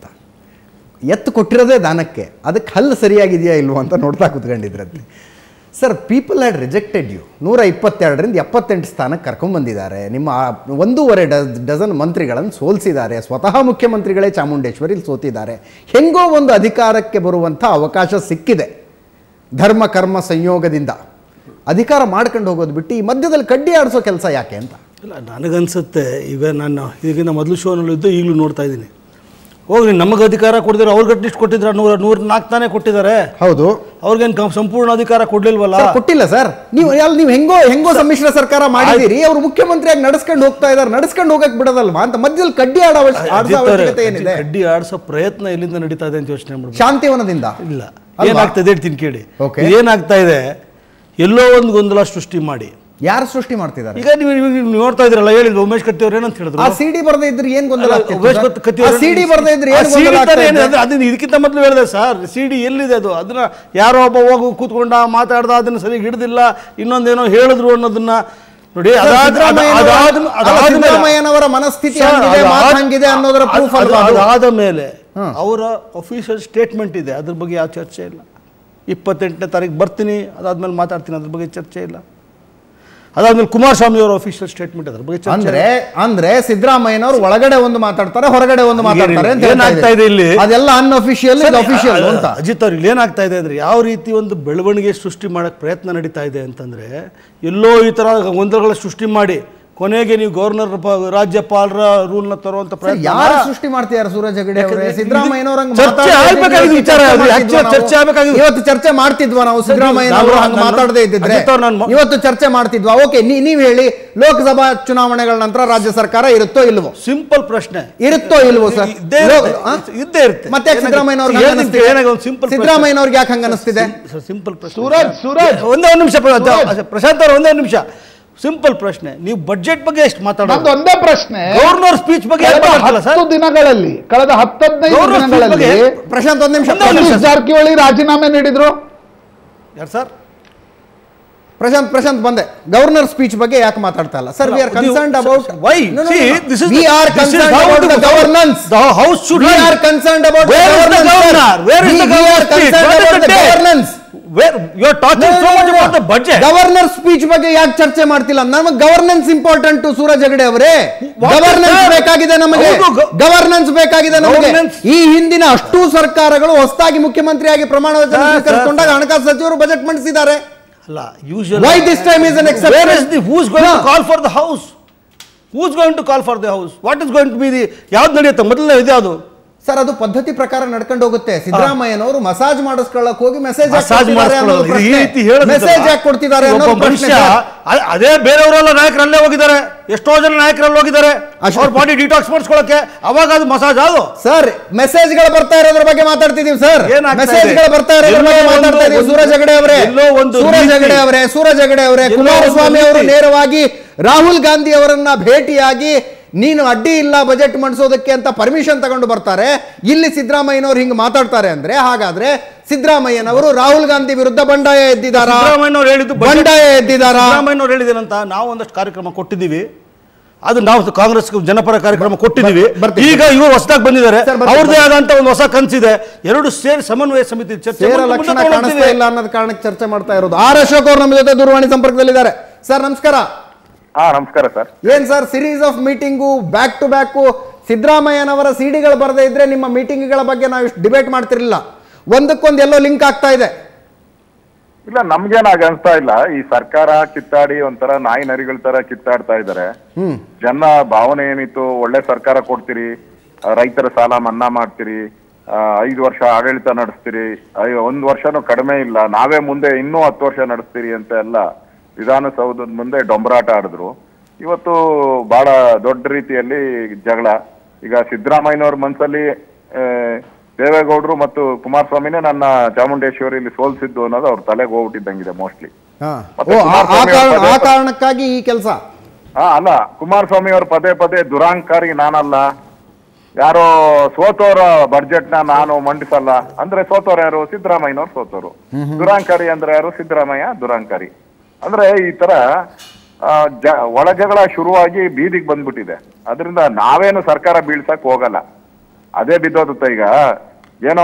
Speaker 2: ಎತ್ತು ಕೊಟ್ಟಿರೋದೇ ದಾನಕ್ಕೆ ಅದಕ್ಕೆ ಹಲ್ಲು ಸರಿಯಾಗಿದೆಯಾ ಇಲ್ವೋ ಅಂತ ನೋಡ್ತಾ ಕೂತ್ಕೊಂಡಿದ್ರಂತೆ sir people had rejected you ನೂರ ಇಪ್ಪತ್ತೆರಡರಿಂದ ಎಪ್ಪತ್ತೆಂಟು ಸ್ಥಾನಕ್ಕೆ ಕರ್ಕೊಂಬಂದಿದ್ದಾರೆ ನಿಮ್ಮ ಆ ಒಂದೂವರೆ ಡಜ್ ಡಜನ್ ಮಂತ್ರಿಗಳನ್ನು ಸೋಲಿಸಿದ್ದಾರೆ ಸ್ವತಃ ಮುಖ್ಯಮಂತ್ರಿಗಳೇ ಚಾಮುಂಡೇಶ್ವರಿಲಿ ಸೋತಿದ್ದಾರೆ ಹೆಂಗೋ ಒಂದು ಅಧಿಕಾರಕ್ಕೆ ಬರುವಂಥ ಅವಕಾಶ ಸಿಕ್ಕಿದೆ ಧರ್ಮ ಕರ್ಮ ಸಂಯೋಗದಿಂದ ಅಧಿಕಾರ ಮಾಡ್ಕೊಂಡು ಹೋಗೋದು ಬಿಟ್ಟು ಈ ಮಧ್ಯದಲ್ಲಿ ಕಡ್ಡಿ ಆಡಿಸೋ ಕೆಲಸ ಯಾಕೆ ಅಂತ
Speaker 8: ಇಲ್ಲ ನನಗನ್ಸುತ್ತೆ ಈಗ ನಾನು ಈಗಿನ ಮೊದಲು ಶೋನಲ್ಲಿದ್ದು ಈಗಲೂ ನೋಡ್ತಾ ಇದ್ದೀನಿ ಹೋಗ್ರಿ ನಮಗೆ ಅಧಿಕಾರ ಕೊಡಿದ್ರೆ ಅವ್ರಿಗೆ ಅಟ್ಲೀಸ್ಟ್ ಕೊಟ್ಟಿದ್ರೆ ನೂರ ನೂರ ನಾಲ್ಕು ತಾನೇ ಕೊಟ್ಟಿದ್ದಾರೆ
Speaker 2: ಹೌದು
Speaker 8: ಅವ್ರಿಗೇನು ಸಂಪೂರ್ಣ ಅಧಿಕಾರ ಕೊಡ್ಲಿಲ್ವಲ್ಲ
Speaker 2: ಸರ್, ಕೊಟ್ಟಿಲ್ಲ ಸರ್ ನೀವು ಎಲ್ಲ ನೀವು ಹೆಂಗೋ ಹೆಂಗೋ ಸಮ್ಮಿಶ್ರ ಸರ್ಕಾರ ಮಾಡಿದಿರಿ ಅವರು ಮುಖ್ಯಮಂತ್ರಿಯಾಗಿ ನಡ್ಸ್ಕೊಂಡು ಹೋಗ್ತಾ ಇದಾರೆ ನಡ್ಸ್ಕೊಂಡು ಹೋಗಕ್ ಬಿಡೋದಲ್ವಾ ಅಂತ ಮಧ್ಯದಲ್ಲಿ ಕಡ್ಡಿ ಆಡೋ ಅವಶ್ಯ- ಆಡ್ಸೋ
Speaker 8: ಅಜಿತ್ ಅವ್ರೆ,
Speaker 2: ಅವಶ್ಯಕತೆ ಏನಿದೆ
Speaker 8: ಕಡ್ಡಿ ಆಡಿಸೋ ಪ್ರಯತ್ನ ಎಲ್ಲಿಂದ ನಡೀತಾ ಇದೆ ಅಂತ ಯೋಚನೆ ಮಾಡ್ಬೋದು
Speaker 2: ಶಾಂತಿವನದಿಂದ
Speaker 8: ಇಲ್ಲ
Speaker 2: ಅಲ್ವಾ?
Speaker 8: ಏನಾಗ್ತಾ ಇದೆ ಹೇಳ್ತೀನಿ ಕೇಳಿ
Speaker 2: Okay.
Speaker 8: ಏನಾಗ್ತಾ ಇದೆ ಎಲ್ಲೋ ಒಂದು ಗೊಂದಲ ಸೃಷ್ಟಿ ಮಾಡಿ
Speaker 2: ಯಾರು ಸೃಷ್ಟಿ ಮಾಡ್ತಿದ್ದಾರೆ
Speaker 8: ಈಗ ನೀವು ನೀವು- ನೀವು ನೋಡ್ತಾ ಇದ್ರಲ್ಲ ಹೇಳಿದ್ರು ಉಮೇಶ್ ಕತ್ತಿ ಅವ್ರು ಏನಂತ ಹೇಳಿದ್ರು
Speaker 2: ಆ ಸಿಡಿ ಬರದೇ ಇದ್ರೆ ಏನ್ ಗೊಂದಲ ಆಗ್ತಿತ್ತು
Speaker 8: ಉಮೇಶ್
Speaker 2: ಸರ್?
Speaker 8: ಕತ್ತಿ- ಕತ್ತಿ
Speaker 2: ಆ
Speaker 8: ಅವ್ರು-
Speaker 2: ಸಿಡಿ ಬರದೇ ಇದ್ರೆ
Speaker 8: ಆ
Speaker 2: ಏನ್
Speaker 8: CD
Speaker 2: ಗೊಂದಲ
Speaker 8: ತರ
Speaker 2: ಆಗ್ತಾ
Speaker 8: ಏನು
Speaker 2: ಇದೆ?
Speaker 8: ಅದು- ಅದನ್ನ ಇದಕ್ಕಿಂತ ಮೊದಲು ಹೇಳಿದೆ ಸರ್ ಸಿ ಡಿ ಎಲ್ಲಿದೆ ಅದು ಅದನ್ನ ಯಾರೋ ಒಬ್ಬ ಹೋಗಿ ಕೂತ್ಕೊಂಡ ಮಾತಾಡ್ದ ಅದನ್ನ ಸರಿ ಹಿಡಿದಿಲ್ಲ ಇನ್ನೊಂದೇನೋ ಹೇಳಿದ್ರು ಅನ್ನೋದನ್ನ ನೋಡಿ
Speaker 2: ಸರ್,
Speaker 8: ಅದಾದ-
Speaker 2: ಸಿದ್ದರಾಮಯ್ಯನವರ-
Speaker 8: ಅದಾದ-
Speaker 2: ಅಲ್ಲ,
Speaker 8: ಅದಾದ ಮೇಲೆ-
Speaker 2: ಸಿದ್ದರಾಮಯ್ಯನವರ ಮನಸ್ಥಿತಿ
Speaker 8: ಸರ್,
Speaker 2: ಹಂಗಿದೆ,
Speaker 8: ಅದಾದ-
Speaker 2: ಮಾತು ಹಂಗಿದೆ ಅನ್ನೋದರ proof
Speaker 8: ಅದು-
Speaker 2: ಅಲ್ವಾ ಅದು?
Speaker 8: ಅದಾದ ಮೇಲೆ ಅವರ ಅಫಿಷಿಯಲ್ ಸ್ಟೇಟ್ಮೆಂಟ್ ಇದೆ ಅದ್ರ ಬಗ್ಗೆ ಯಾವ ಚರ್ಚೆ ಇಲ್ಲ ಇಪ್ಪತ್ತೆಂಟನೇ ತಾರೀಕು ಬರ್ತೀನಿ ಅದಾದ್ಮೇಲೆ ಮಾತಾಡ್ತೀನಿ ಅದ್ರ ಬಗ್ಗೆ ಚರ್ಚೆ ಇಲ್ಲ ಅದಾದ್ಮೇಲೆ ಕುಮಾರಸ್ವಾಮಿ ಅವರ ಅಫಿಷಿಯಲ್ ಸ್ಟೇಟ್ಮೆಂಟ್ ಅದ್ರ ಬಗ್ಗೆ ಚರ್ಚೆ
Speaker 2: ಅಂದ್ರೆ
Speaker 8: ಇಲ್ಲ.
Speaker 2: ಅಂದ್ರೆ ಸಿದ್ದರಾಮಯ್ಯನವರು ಒಳಗಡೆ ಒಂದು ಮಾತಾಡ್ತಾರೆ ಹೊರಗಡೆ ಒಂದು ಮಾತಾಡ್ತಾರೆ ಅಂತ ಹೇಳ್ತಾ
Speaker 8: ಏನಾಗ್ತಾ ಇದೆ ಇಲ್ಲಿ?
Speaker 2: ಅದೆಲ್ಲ ಅನ್ಅಫಿಷಿಯಲ್ ಇದು
Speaker 8: ಸರಿ,
Speaker 2: ಅಫಿಷಿಯಲ್
Speaker 8: ಅ-
Speaker 2: ಅಂತ
Speaker 8: ಅಜಿತ್ ಅವ್ರು ಇಲ್ಲಿ ಏನಾಗ್ತಾ ಇದೆ ಅಂದ್ರೆ ಯಾವ ರೀತಿ ಒಂದು ಬೆಳವಣಿಗೆ ಸೃಷ್ಟಿ ಮಾಡಕ್ ಪ್ರಯತ್ನ ನಡೀತಾ ಇದೆ ಅಂತಂದ್ರೆ ಎಲ್ಲೋ ಈ ತರ ಗೊಂದಲಗಳ ಸೃಷ್ಟಿ ಮಾಡಿ ಕೊನೆಗೆ ನೀವು ಗವರ್ನರ್ ರಾಜ್ಯಪಾಲರ ರೂಲ್ನ ತರುವಂತ ಪ್ರಯತ್ನ
Speaker 2: ಯಾರು ಸೃಷ್ಟಿ ಮಾಡ್ತಿದ್ದಾರೆ ಸೂರಜ್ ಹೆಗಡೆ ಅವರೇ
Speaker 8: ಯಾಕಂದ್ರೆ
Speaker 2: ಸಿದ್ದರಾಮಯ್ಯನವ್ರ ಹಂಗ್
Speaker 8: ಚರ್ಚೆ
Speaker 2: ಮಾತಾಡ್ತಾ
Speaker 8: ಆಗ್ಬೇಕಾಗಿದ್ದ
Speaker 2: ಇದ್ದಿದ್ರೆ
Speaker 8: ವಿಚಾರ ಅದು.
Speaker 2: ಚರ್ಚೆ
Speaker 8: actually
Speaker 2: ಮಾಡ್ತಿದ್ವಾ
Speaker 8: ಚರ್ಚೆ
Speaker 2: ನಾವು?
Speaker 8: ಆಗ್ಬೇಕಾಗಿದ್ದು.
Speaker 2: ಇವತ್ತು ಚರ್ಚೆ ಮಾಡ್ತಿದ್ವಾ ನಾವು ಸಿದ್ದರಾಮಯ್ಯನವರು
Speaker 8: ನಾನು-
Speaker 2: ಹಂಗ
Speaker 8: ನಾನು-
Speaker 2: ಮಾತಾಡದೇ ಇದ್ದಿದ್ರೆ
Speaker 8: ಅಜಿತ್ ಅವ್ರು ನಾನು-
Speaker 2: ಇವತ್ತು ಚರ್ಚೆ ಮಾಡ್ತಿದ್ವಾ ಓಕೆ ನೀವ್ ಹೇಳಿ ಲೋಕಸಭಾ ಚುನಾವಣೆಗಳ ನಂತರ ರಾಜ್ಯ ಸರ್ಕಾರ ಇರುತ್ತೋ ಇಲ್ವೋ
Speaker 8: ಸಿಂಪಲ್ ಪ್ರಶ್ನೆ
Speaker 2: ಇರುತ್ತೋ ಇಲ್ವೋ ಸರ್
Speaker 8: ಇದ್ದೇ ಇರುತ್ತೆ. ಇದ್ದೇ ಇರುತ್ತೆ.
Speaker 2: ಮತ್ತೆ ಯಾಕೆ ಸಿದ್ದರಾಮಯ್ಯನವ್ರಿಗೆ
Speaker 8: ಏನಾಗಿ-
Speaker 2: ಹಂಗ್ ಅನಿಸ್ತಿದೆ?
Speaker 8: ಏನಾಗಿ ಒಂದು simple ಪ್ರಶ್ನೆ.
Speaker 2: ಸಿದ್ದರಾಮಯ್ಯನವ್ರಿಗೆ ಯಾಕೆ ಹಂಗ ಅನಿಸ್ತಿದೆ
Speaker 8: ಸಿಂಪಲ್ ಪ್ರಶ್ನೆ
Speaker 7: ಸೂರಜ್, ಸೂರಜ್.
Speaker 8: ಒಂದೇ ಒಂದು ನಿಮಿಷ ಪ್ರ-
Speaker 7: ಸೂರಜ್.
Speaker 8: ಪ್ರಶಾಂತ್ ಅವ್ರ ಒಂದೇ ಒಂದು ನಿಮಿಷ ಸಿಂಪಲ್ ಪ್ರಶ್ನೆ ನೀವು ಬಜೆಟ್ ಬಗ್ಗೆ ಎಷ್ಟು
Speaker 7: ನಂದು
Speaker 8: ಮಾತಾಡೋದು
Speaker 7: ಒಂದೇ ಪ್ರಶ್ನೆ
Speaker 8: ಗವರ್ನರ್ ಸ್ಪೀಚ್ ಬಗ್ಗೆ ಯಾಕೆ
Speaker 7: ಕಳೆದ
Speaker 8: ಮಾತಾಡ್ತಿಲ್ಲ ಸರ್
Speaker 7: ಹತ್ತು ದಿನಗಳಲ್ಲಿ ಕಳೆದ ಹತ್ತದೈದು
Speaker 8: ಗೌರವ
Speaker 7: ದಿನಗಳಲ್ಲಿ
Speaker 8: ಬಗ್ಗೆ-
Speaker 2: ಪ್ರಶಾಂತ್ ಒಂದ್ ನಿಮಿಷ
Speaker 8: ಒಂದೇ ಒಂದು ನಿಮಿಷ.
Speaker 7: ಸತೀಶ್ ಜಾರಕಿಹೊಳಿ ರಾಜೀನಾಮೆ ನೀಡಿದ್ರು
Speaker 8: ಯಾರು ಸರ್
Speaker 2: ಪ್ರಶಾಂತ್ ಪ್ರಶಾಂತ್ ಬಂದೆ ಗವರ್ನರ್ ಸ್ಪೀಚ್ ಬಗ್ಗೆ ಯಾಕೆ ಮಾತಾಡ್ತಾ ಇಲ್ಲ ಸರ್ ವಿ ಆರ್
Speaker 8: ನೀವು-
Speaker 2: concerned about
Speaker 8: Why? See, this is
Speaker 2: we
Speaker 8: the-
Speaker 2: are
Speaker 8: this is
Speaker 2: concerned
Speaker 8: how
Speaker 2: about
Speaker 8: the
Speaker 2: the governance
Speaker 8: The house should
Speaker 2: We
Speaker 8: run.
Speaker 2: are concerned about
Speaker 8: Where is the governor? Where is the governor speech? What is the date?
Speaker 2: Governance
Speaker 8: Where you are talking so much about the budget.
Speaker 2: Governor speech ಬಗ್ಗೆ ಯಾಕೆ ಚರ್ಚೆ ಮಾಡ್ತಿಲ್ಲ ನಮಗೆ ಗವರ್ನೆನ್ಸ್ ಇಂಪಾರ್ಟೆಂಟ್ ಸೂರಜ್ ಹೆಗಡೆ ಅವರೇ
Speaker 8: What is
Speaker 2: ಗವರ್ನೆನ್ಸ್
Speaker 8: that?
Speaker 2: ಬೇಕಾಗಿದೆ ನಮಗೆ
Speaker 8: ಹೌದು, ಗ-
Speaker 2: ಗವರ್ನೆನ್ಸ್ ಬೇಕಾಗಿದೆ ನಮಗೆ
Speaker 8: Governance-
Speaker 2: ಈ ಹಿಂದಿನ ಅಷ್ಟು ಸರ್ಕಾರಗಳು ಹೊಸದಾಗಿ ಮುಖ್ಯಮಂತ್ರಿಯಾಗಿ ಪ್ರಮಾಣ ವಚನ
Speaker 8: Sir,
Speaker 2: ಸ್ವೀಕರಿಸಿಕೊಂಡಾಗ
Speaker 8: sir,
Speaker 2: ಹಣಕಾಸು ಸಚಿವರು ಬಜೆಟ್ ಮಂಡಿಸಿದ್ದಾರೆ
Speaker 8: ಅಲ್ಲ usual
Speaker 2: Why this time is an exception?
Speaker 8: Where is the who's going
Speaker 2: No.
Speaker 8: to call for the house? Who's going to call for the house? What is going to be the ಯಾವ್ದು ನಡೆಯುತ್ತೆ ಮೊದಲನೇ ಇದೆ ಅದು
Speaker 2: ಸರ್ ಅದು ಪದ್ಧತಿ ಪ್ರಕಾರ ನಡ್ಕೊಂಡು ಹೋಗುತ್ತೆ ಸಿದ್ದರಾಮಯ್ಯನವರು ಮಸಾಜ್ ಮಾಡಿಸ್ಕೊಳ್ಳಕ್ ಹೋಗಿ ಮೆಸೇಜ್
Speaker 8: ಮಸಾಜ್ ಮಾಡಿಸ್ಕೊಳ್ಳೋದು ಈ ರೀತಿ ಹೇಳೋದು
Speaker 2: ಮೆಸೇಜ್ ಯಾಕೆ ಕೊಡ್ತಿದ್ದಾರೆ
Speaker 8: ಒಬ್ಬ
Speaker 2: ಅನ್ನೋದು ಪ್ರಶ್ನೆ
Speaker 8: ಮನುಷ್ಯ
Speaker 2: ಸರ್.
Speaker 8: ಅ- ಅದೇ ಬೇರೆಯವರೆಲ್ಲ ನಾಯಕರಲ್ಲೇ ಹೋಗಿದ್ದಾರೆ ಎಷ್ಟೋ ಜನ ನಾಯಕರಲ್ಲಿ ಹೋಗಿದ್ದಾರೆ
Speaker 2: ಅಷ್ಟೇ.
Speaker 8: ಅವ್ರ ಬಾಡಿ ಡಿಟಾಕ್ಸ್ ಮಾಡಿಸ್ಕೊಳ್ಳಕ್ಕೆ ಅವಾಗ ಅದು ಮಸಾಜ್ ಅದು
Speaker 2: ಸರ್ ಮೆಸೇಜ್ಗಳು ಬರ್ತಾ ಇರೋದ್ರ ಬಗ್ಗೆ ಮಾತಾಡ್ತಿದೀವಿ ಸರ್
Speaker 8: ಏನಾಗ್ತಾ ಇದೆ?
Speaker 2: ಮೆಸೇಜ್ಗಳು ಬರ್ತಾ ಇರೋದ್ರ
Speaker 8: ಎಲ್ಲೋ
Speaker 2: ಬಗ್ಗೆ
Speaker 8: ಒಂದು-
Speaker 2: ಮಾತಾಡ್ತಾ ಇದೀವಿ
Speaker 8: ಒಂದು-
Speaker 2: ಸೂರಜ್ ಹೆಗಡೆ ಅವರೇ
Speaker 8: ಎಲ್ಲೋ ಒಂದು
Speaker 2: ಸೂರಜ್
Speaker 8: ರೀತಿ-
Speaker 2: ಹೆಗಡೆ ಅವರೇ ಸೂರಜ್ ಹೆಗಡೆ ಅವರೇ
Speaker 8: ಎಲ್ಲೋ ಒಂದು
Speaker 2: ಕುಮಾರಸ್ವಾಮಿ ಅವರು
Speaker 8: ರೀತಿ-
Speaker 2: ನೇರವಾಗಿ ರಾಹುಲ್ ಗಾಂಧಿ ಅವರನ್ನ ಭೇಟಿಯಾಗಿ ನೀನು ಅಡ್ಡಿ ಇಲ್ಲ ಬಜೆಟ್ ಮಂಡಿಸೋದಕ್ಕೆ ಅಂತ ಪರ್ಮಿಷನ್ ತಗೊಂಡು ಬರ್ತಾರೆ ಇಲ್ಲಿ ಸಿದ್ದರಾಮಯ್ಯನವರು ಹಿಂಗ್ ಮಾತಾಡ್ತಾರೆ ಅಂದ್ರೆ ಹಾಗಾದ್ರೆ ಸಿದ್ದರಾಮಯ್ಯನವರು ರಾಹುಲ್ ಗಾಂಧಿ ವಿರುದ್ಧ ಬಂಡಾಯ ಎದ್ದಿದಾರಾ
Speaker 8: ಸಿದ್ದರಾಮಯ್ಯನವ್ರು ಹೇಳಿದ್ದು budget-
Speaker 2: ಬಂಡಾಯ ಎದ್ದಿದಾರಾ
Speaker 8: ಸಿದ್ದರಾಮಯ್ಯನವ್ರು ಹೇಳಿದೇನಂತ ನಾವು ಒಂದಷ್ಟು ಕಾರ್ಯಕ್ರಮ ಕೊಟ್ಟಿದ್ದೀವಿ ಅದು ನಾವು ಕಾಂಗ್ರೆಸ್ ಜನಪರ ಕಾರ್ಯಕ್ರಮ ಕೊಟ್ಟಿದ್ದೀವಿ
Speaker 2: ಬರ್ತೀನಿ.
Speaker 8: ಈಗ ಇವರು ಹೊಸದಾಗಿ ಬಂದಿದ್ದಾರೆ
Speaker 2: ಸರ್, ಬರ್ತೀನಿ.
Speaker 8: ಅವ್ರದ್ದೇ ಆದಂತ ಒಂದು ಹೊಸ ಕನಸಿದೆ ಎರಡು ಸೇರಿ ಸಮನ್ವಯ ಸಮಿತಿ ಚರ್ಚೆ
Speaker 2: ಸೇರ
Speaker 8: ಮಾಡಿ
Speaker 2: ಲಕ್ಷಣ
Speaker 8: ಮುಂದೆ
Speaker 2: ಕಾಣಿಸ್ತಾ
Speaker 8: ತಗೊಂಡೋಗ್ತೀವಿ.
Speaker 2: ಇಲ್ಲ ಅನ್ನೋದು ಕಾರಣಕ್ಕೆ ಚರ್ಚೆ ಮಾಡ್ತಾ ಇರೋದು ಆರ್ ಅಶೋಕ್ ಅವರು ನಮ್ಮ ಜೊತೆ ದೂರವಾಣಿ ಸಂಪರ್ಕದಲ್ಲಿದ್ದಾರೆ ಸರ್ ನಮಸ್ಕಾರ
Speaker 9: ಹಾ ನಮಸ್ಕಾರ ಸರ್
Speaker 2: ಏನ್ sir series of meeting back to back ಸಿದ್ದರಾಮಯ್ಯನವರ ಸಿಡಿಗಳು ಬರದೇ ಇದ್ರೆ ನಿಮ್ಮ ಮೀಟಿಂಗ್ಗಳ ಬಗ್ಗೆ ನಾವು ಇಷ್ಟು ಡಿಬೇಟ್ ಮಾಡ್ತಿರ್ಲಿಲ್ಲ ಒಂದಕ್ಕೊಂದು ಎಲ್ಲೋ ಲಿಂಕ್ ಆಗ್ತಾ ಇದೆ
Speaker 9: ಇಲ್ಲ ನಮ್ಗೇನ್ ಹಾಗೆ ಅನ್ಸ್ತಾ ಇಲ್ಲ ಈ ಸರ್ಕಾರ ಕಿತ್ತಾಡಿ ಒಂಥರ ನಾಯಿ ನರಿಗಳ ತರ ಕಿತ್ತಾಡ್ತಾ ಇದಾರೆ ಜನ ಭಾವನೆ ಏನಿತ್ತು ಒಳ್ಳೆ ಸರ್ಕಾರ ಕೊಡ್ತೀರಿ ಆ, ರೈತರ ಸಾಲ ಮನ್ನಾ ಮಾಡ್ತೀರಿ ಆ, ಐದು ವರ್ಷ ಆಡಳಿತ ನಡೆಸ್ತೀರಿ ಐ- ಒಂದ್ ವರ್ಷನೂ ಕಡಿಮೆ ಇಲ್ಲ ನಾವೇ ಮುಂದೆ ಇನ್ನೂ ಹತ್ತು ವರ್ಷ ನಡೆಸ್ತೀರಿ ಅಂತ ಎಲ್ಲ ವಿಧಾನಸೌಧದ ಮುಂದೆ ಡೊಂಬರಾಟ ಆಡಿದ್ರು ಇವತ್ತು ಬಹಳ ದೊಡ್ಡ ರೀತಿಯಲ್ಲಿ ಜಗಳ ಈಗ ಸಿದ್ದರಾಮಯ್ಯನವ್ರ ಮನ್ಸಲ್ಲಿ ಆ, ದೇವೇಗೌಡರು ಮತ್ತು ಕುಮಾರಸ್ವಾಮಿನೇ ನನ್ನ ಚಾಮುಂಡೇಶ್ವರಿಯಲ್ಲಿ ಸೋಲ್ಸಿದ್ದು ಅನ್ನೋದು ಅವ್ರ ತಲೆಗೆ ಹೋಗ್ಬಿಟ್ಟಿದ್ದಂಗಿದೆ ಮೋಸ್ಟ್ಲಿ
Speaker 2: ಹಾ.
Speaker 9: ಮತ್ತೆ
Speaker 2: ಓ, ಆ- ಆ
Speaker 9: ಕುಮಾರಸ್ವಾಮಿ
Speaker 2: ಕಾರಣ
Speaker 9: ಅವ್ರ
Speaker 2: ಆ
Speaker 9: ಪದೇ-
Speaker 2: ಕಾರಣಕ್ಕಾಗಿ ಈ ಕೆಲಸ
Speaker 9: ಹಾ ಅಲ್ಲ ಕುಮಾರಸ್ವಾಮಿ ಅವ್ರ ಪದೇ ಪದೇ ದುರಾಂಕಾರಿ ನಾನಲ್ಲ ಯಾರೋ ಸೋತೋರ ಬಡ್ಜೆಟ್ ನ ನಾನು ಮಂಡಿಸಲ್ಲ ಅಂದ್ರೆ ಸೋತೋರು ಯಾರು ಸಿದ್ದರಾಮಯ್ಯನವ್ರು ಸೋತೋರು ದುರಾಂಕಾರಿ ಅಂದ್ರೆ ಯಾರು ಸಿದ್ದರಾಮಯ್ಯ ದುರಾಂಕಾರಿ ಅಂದ್ರೆ ಈ ತರ ಆ, ಜ- ಒಳ ಜಗಳ ಶುರುವಾಗಿ ಬೀದಿಗೆ ಬಂದ್ಬಿಟ್ಟಿದೆ ಅದರಿಂದ ನಾವೇನು ಸರ್ಕಾರ ಬೀಳ್ಸಕ್ ಹೋಗಲ್ಲ ಅದೇ ಬಿದ್ದೋದುತ್ತೆ ಈಗ ಏನೋ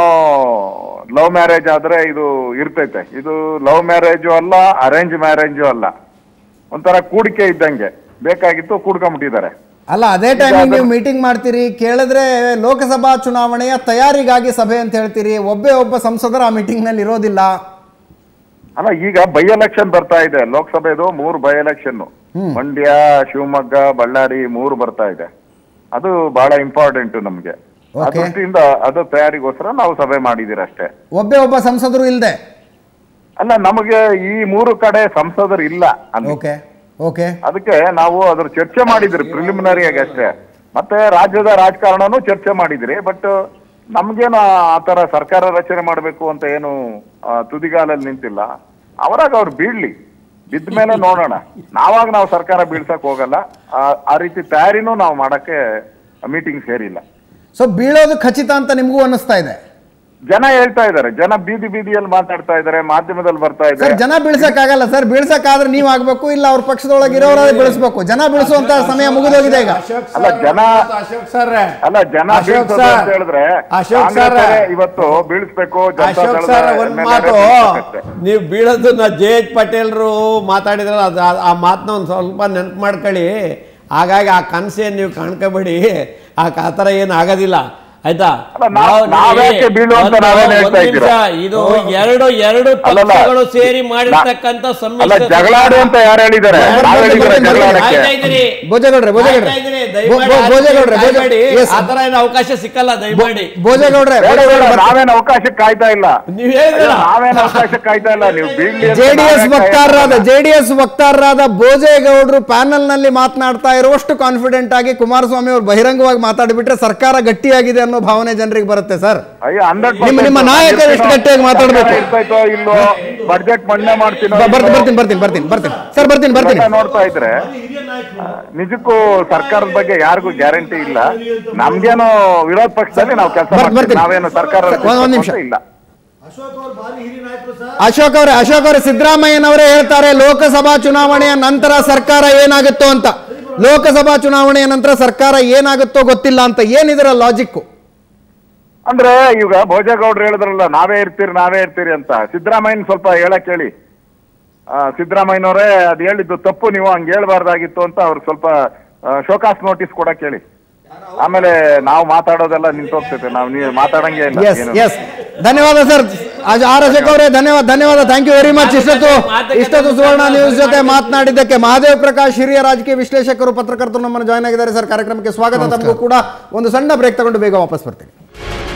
Speaker 9: ಲವ್ ಮ್ಯಾರೇಜ್ ಆದ್ರೆ ಇದು ಇರ್ತೈತೆ ಇದು ಲವ್ ಮ್ಯಾರೇಜು ಅಲ್ಲ ಅರೇಂಜ್ ಮ್ಯಾರೇಜು ಅಲ್ಲ ಒಂಥರ ಕೂಡಿಕೆ ಇದ್ದಂಗೆ ಬೇಕಾಗಿತ್ತು ಕೂಡ್ಕೊಂಡ್ಬಿಟ್ಟಿದ್ದಾರೆ
Speaker 2: ಅಲ್ಲ ಅದೇ ಟೈಮಿಗೆ ನೀವು ಮೀಟಿಂಗ್ ಮಾಡ್ತೀರಿ ಕೇಳಿದ್ರೆ ಲೋಕಸಭಾ ಚುನಾವಣೆಯ ತಯಾರಿಗಾಗಿ ಸಭೆ ಅಂತ ಹೇಳ್ತೀರಿ ಒಬ್ಬೇ ಒಬ್ಬ ಸಂಸದರು ಆ ಮೀಟಿಂಗ್ ನಲ್ಲಿ ಇರೋದಿಲ್ಲ
Speaker 9: ಅಲ್ಲ ಈಗ ಬೈ ಎಲೆಕ್ಷನ್ ಬರ್ತಾ ಇದೆ ಲೋಕಸಭೆದು ಮೂರು ಬೈ ಎಲೆಕ್ಷನ್ ಮಂಡ್ಯ ಶಿವಮೊಗ್ಗ ಬಳ್ಳಾರಿ ಮೂರು ಬರ್ತಾ ಇದೆ ಅದು ಬಹಳ ಇಂಪಾರ್ಟೆಂಟ್ ನಮ್ಗೆ ಆ
Speaker 2: Okay.
Speaker 9: ದೃಷ್ಟಿಯಿಂದ ಅದು ತಯಾರಿಗೋಸ್ಕರ ನಾವು ಸಭೆ ಮಾಡಿದಿರ ಅಷ್ಟೇ
Speaker 2: ಒಬ್ಬೇ ಒಬ್ಬ ಸಂಸದರು ಇಲ್ಲದೆ
Speaker 9: ಅಲ್ಲ ನಮಗೆ ಈ ಮೂರು ಕಡೆ ಸಂಸದರು ಇಲ್ಲ ಅಲ್ಲಿ
Speaker 2: ಓಕೆ ಓಕೆ
Speaker 9: ಅದಕ್ಕೆ ನಾವು ಅದ್ರ ಚರ್ಚೆ ಮಾಡಿದ್ರಿ ಪ್ರಿಲಿಮಿನರಿ ಆಗಿ ಅಷ್ಟೇ ಮತ್ತೆ ರಾಜ್ಯದ ರಾಜಕಾರಣನೂ ಚರ್ಚೆ ಮಾಡಿದ್ರಿ ಬಟ್ ನಮ್ಗೇನು ಆ ತರ ಸರ್ಕಾರ ರಚನೆ ಮಾಡಬೇಕು ಅಂತ ಏನು ಆ, ತುದಿಗಾಲಲ್ಲಿ ನಿಂತಿಲ್ಲ ಅವರಾಗ ಅವ್ರು ಬೀಳ್ಲಿ ಬಿದ್ದ ಮೇಲೆ ನೋಡೋಣ ನಾವಾಗ ನಾವು ಸರ್ಕಾರ ಬೀಳ್ಸಕ್ ಹೋಗಲ್ಲ ಆ- ಆ ರೀತಿ ತಯಾರಿನೂ ನಾವು ಮಾಡಕ್ಕೆ ಮೀಟಿಂಗ್ ಸೇರಿಲ್ಲ
Speaker 2: ಸೊ ಬೀಳೋದು ಖಚಿತ ಅಂತ ನಿಮಗೂ ಅನ್ನಿಸ್ತಾ ಇದೆ
Speaker 9: ಜನ ಹೇಳ್ತಾ ಇದ್ದಾರೆ ಜನ ಬೀದಿ ಬೀದಿಯಲ್ಲಿ ಮಾತಾಡ್ತಾ ಇದ್ದಾರೆ ಮಾಧ್ಯಮದಲ್ಲಿ ಬರ್ತಾ
Speaker 2: ಸರ್
Speaker 9: ಇದೆ
Speaker 2: ಜನ ಬೀಳ್ಸಕ್ಕಾಗಲ್ಲ ಸರ್ ಬೀಳ್ಸಕ್ಕಾದ್ರೆ ನೀವು ಆಗ್ಬೇಕು ಇಲ್ಲ ಅವ್ರ ಪಕ್ಷದೊಳಗೆ ಇರೋರಾದ್ರೆ ಬೀಳಿಸ್ಬೇಕು ಜನ ಬೀಳಿಸುವಂತ ಸಮಯ ಮುಗಿದೋಗಿದೆ ಈಗ
Speaker 9: ಅಲ್ಲ ಜನ
Speaker 10: ಅಶೋಕ್ ಸರ್
Speaker 9: ಅಲ್ಲ ಜನ
Speaker 10: ಅಶೋಕ್
Speaker 9: ಬೀಳ್ಸೋದು
Speaker 10: ಸರ್,
Speaker 9: ಅಂತ ಹೇಳಿದ್ರೆ
Speaker 10: ಅಶೋಕ್ ಸರ್,
Speaker 9: ಕಾಂಗ್ರೆಸ್ಸೇ ಇವತ್ತು ಬೀಳಿಸ್ಬೇಕು ಜನತಾ
Speaker 10: ಅಶೋಕ್
Speaker 9: ದಳದ
Speaker 10: ಸರ್ ಒಂದ್
Speaker 9: MLA
Speaker 10: ಮಾತು
Speaker 9: ಬೀಳ್ಸಕ್ಕಷ್ಟೇ.
Speaker 10: ನೀವು ಬೀಳೋದನ್ನ ಜೆ ಎಚ್ ಪಟೇಲ್ರು ಮಾತಾಡಿದ್ರಲ್ಲ ಅದು ಆ- ಆ ಮಾತನ್ನ ಒಂದು ಸ್ವಲ್ಪ ನೆನಪು ಮಾಡ್ಕೊಳ್ಳಿ ಹಾಗಾಗಿ ಆ ಕನಸೇನು ನೀವು ಕಾಣ್ಕೋಬೇಡಿ ಆ ಆ ಥರ ಏನು ಆಗೋದಿಲ್ಲ ಆಯ್ತಾ
Speaker 9: ಅಲ್ಲ, ನಾವ್-
Speaker 10: ನಾವು
Speaker 9: ನಾವ್ಯಾಕೆ
Speaker 10: ನೋಡಿ,
Speaker 9: ಬೀಳು ಅಂತ
Speaker 10: ಒಂದು-
Speaker 9: ನಾವೇನ್
Speaker 10: ಒಂದು
Speaker 9: ಹೇಳ್ತಾ
Speaker 10: ನಿಮಿಷ,
Speaker 9: ಇದ್ದೀರಾ?
Speaker 10: ಇದು ಎರಡು ಎರಡು
Speaker 9: ಅಲ್ಲಲ್ಲ.
Speaker 10: ಪಕ್ಷಗಳು ಸೇರಿ ಮಾಡಿರ್ತಕ್ಕಂಥ
Speaker 9: ಅಲ್ಲ
Speaker 10: ಸಮ್ಮಿಶ್ರ
Speaker 9: ಜಗಳಾಡು ಅಂತ ಯಾರು ಹೇಳಿದ್ದಾರೆ
Speaker 2: ಬರ್ತೀನಿ,
Speaker 9: ನಾವ್ ಹೇಳಿದ್ರೆ
Speaker 2: ಬರ್ತೀನಿ,
Speaker 9: ಜಗಳಾಡಕ್ಕೆ
Speaker 10: ಆಯ್ತಾ ಇದ್ದೀರಿ?
Speaker 2: ಭೋಜೇಗೌಡ್ರೆ ಭೋಜೇಗೌಡ್ರೆ
Speaker 10: ಆಯ್ತಾ ಇದ್ದೀರಿ?
Speaker 2: ಭೋ-
Speaker 10: ದಯಮಾಡಿ
Speaker 2: ಭೋ-
Speaker 10: ಆ
Speaker 2: ಭೋಜೇಗೌಡ್ರೆ
Speaker 10: ರೀತಿ
Speaker 2: ಭೋಜ-
Speaker 10: ಕಾಯ್ಬೇಡಿ.
Speaker 2: Yes.
Speaker 10: ಆ ಥರ ಏನು ಅವಕಾಶ ಸಿಕ್ಕಲ್ಲ ದಯಮಾಡಿ
Speaker 2: ಭೋಜೇಗೌಡ್ರೆ
Speaker 9: ಬೇಡ, ಬೇಡ,
Speaker 2: ಭೋಜೇಗೌಡ್ರೆ
Speaker 9: ನಾವೇನ್ ಅವಕಾಶಕ್ಕೆ ಕಾಯ್ತಾ ಇಲ್ಲ
Speaker 10: ನೀವ್ ಹೇಳಿದ್ರಲ್ಲ.
Speaker 9: ನಾವೇನ್ ಅವಕಾಶಕ್ಕೆ ಕಾಯ್ತಾ ಇಲ್ಲ ನೀವು ಬೀಳ್ಲಿ ಅಂತ
Speaker 2: ಜೆಡಿಎಸ್
Speaker 9: ನಾವೇ
Speaker 2: ವಕ್ತಾರರಾದ
Speaker 9: ಕಾಯ್ತಾ ಇಲ್ಲ.
Speaker 2: ಜೆಡಿಎಸ್ ವಕ್ತಾರರಾದ ಭೋಜೇಗೌಡರು ಪ್ಯಾನಲ್ ನಲ್ಲಿ ಮಾತನಾಡ್ತಾ ಇರುವಷ್ಟು ಕಾನ್ಫಿಡೆಂಟ್ ಆಗಿ ಕುಮಾರಸ್ವಾಮಿ ಅವರು ಬಹಿರಂಗವಾಗಿ ಮಾತಾಡಿಬಿಟ್ರೆ ಸರ್ಕಾರ ಗಟ್ಟಿಯಾಗಿದೆ ಅನ್ನೋ ಭಾವನೆ ಜನರಿಗೆ ಬರುತ್ತೆ ಸರ್
Speaker 9: ಅಯ್ಯ, 100%
Speaker 2: ನಿಮ್ಮ- ನಿಮ್ಮ ನಾಯಕರು ಎಷ್ಟು ಗಟ್ಟಿಯಾಗಿ ಮಾತಾಡ್ಬೇಕು?
Speaker 9: ಸರ್ಕಾರ ಇರ್ತೈತೋ ಇಲ್ಲೋ ಬಡ್ಜೆಟ್ ಮನ್ನಾ ಮಾಡ್ತೀನೋ
Speaker 2: ಬ- ಬರ್ತೀನಿ
Speaker 9: ಇಲ್ವೋ?
Speaker 2: ಬರ್ತೀನಿ ಬರ್ತೀನಿ ಬರ್ತೀನಿ ಬರ್ತೀನಿ ಸರ್ ಬರ್ತೀನಿ ಬರ್ತೀನಿ
Speaker 9: ಇವೆಲ್ಲ ನೋಡ್ತಾ ಇದ್ರೆ ಆ, ನಿಜಕ್ಕೂ ಸರ್ಕಾರದ ಬಗ್ಗೆ ಯಾರಿಗೂ ಗ್ಯಾರಂಟಿ ಇಲ್ಲ ನಮ್ಗೇನು ವಿರೋಧ ಪಕ್ಷದಲ್ಲಿ ನಾವು ಕೆಲಸ
Speaker 2: ಬರ್ತೀನಿ,
Speaker 9: ಮಾಡ್ತೀವಿ
Speaker 2: ಬರ್ತೀನಿ.
Speaker 9: ನಾವೇನು ಸರ್ಕಾರ
Speaker 2: ಒಂದ್- ಒಂದ್ ನಿಮಿಷ.
Speaker 9: ಇಲ್ಲ
Speaker 2: ಅಶೋಕ್ ಅವರೇ ಅಶೋಕ್ ಅವರೇ ಸಿದ್ದರಾಮಯ್ಯನವರೇ ಹೇಳ್ತಾರೆ ಲೋಕಸಭಾ ಚುನಾವಣೆಯ ನಂತರ ಸರ್ಕಾರ ಏನಾಗುತ್ತೋ ಅಂತ ಲೋಕಸಭಾ ಚುನಾವಣೆಯ ನಂತರ ಸರ್ಕಾರ ಏನಾಗುತ್ತೋ ಗೊತ್ತಿಲ್ಲ ಅಂತ ಏನಿದರ ಲಾಜಿಕ್
Speaker 9: ಅಂದ್ರೆ ಈಗ ಭೋಜೇಗೌಡರು ಹೇಳಿದ್ರಲ್ಲ ನಾವೇ ಇರ್ತೀರಿ ನಾವೇ ಇರ್ತೀರಿ ಅಂತ ಸಿದ್ದರಾಮಯ್ಯನ ಸ್ವಲ್ಪ ಹೇಳಕ್ ಹೇಳಿ ಆ, ಸಿದ್ದರಾಮಯ್ಯನವರೇ ಅದ್ ಹೇಳಿದ್ದು ತಪ್ಪು ನೀವು ಹಂಗೆ ಹೇಳ್ಬಾರ್ದಾಗಿತ್ತು ಅಂತ ಅವ್ರು ಸ್ವಲ್ಪ ಶೋಕಾಸ್ ನೋಟಿಸ್ ಕೊಡಕ್ ಹೇಳಿ ಆಮೇಲೆ ನಾವು ಮಾತಾಡೋದೆಲ್ಲ ನಿಂತೋಗ್ತೈತೆ ನಾವು ನೀವು ಮಾತಾಡಂಗೆ ಇಲ್ಲ
Speaker 2: ಎಸ್
Speaker 9: ಏನು.
Speaker 2: ಎಸ್ ಧನ್ಯವಾದ ಸರ್ ಆರ್ ಅಶೋಕ್ ಅವರೇ ಧನ್ಯವಾದ ಧನ್ಯವಾದ ಥ್ಯಾಂಕ್ ಯು ವೆರಿ ಮಚ್ ಇಷ್ಟೊತ್ತು ಇಷ್ಟೊತ್ತು ಸುವರ್ಣ ನ್ಯೂಸ್ ಜೊತೆ ಮಾತನಾಡಿದ್ದಕ್ಕೆ ಮಹಾದೇವ್ ಪ್ರಕಾಶ್ ಹಿರಿಯ ರಾಜಕೀಯ ವಿಶ್ಲೇಷಕರು ಪತ್ರಕರ್ತರು ನಮ್ಮನ್ನು ಜಾಯ್ನ್ ಆಗಿದ್ದಾರೆ ಸರ್ ಕಾರ್ಯಕ್ರಮಕ್ಕೆ ಸ್ವಾಗತ ತಮಗೂ ಕೂಡ ಒಂದು ಸಣ್ಣ ಬ್ರೇಕ್ ತಗೊಂಡು ಬೇಗ ವಾಪಸ್ ಬರ್ತೀನಿ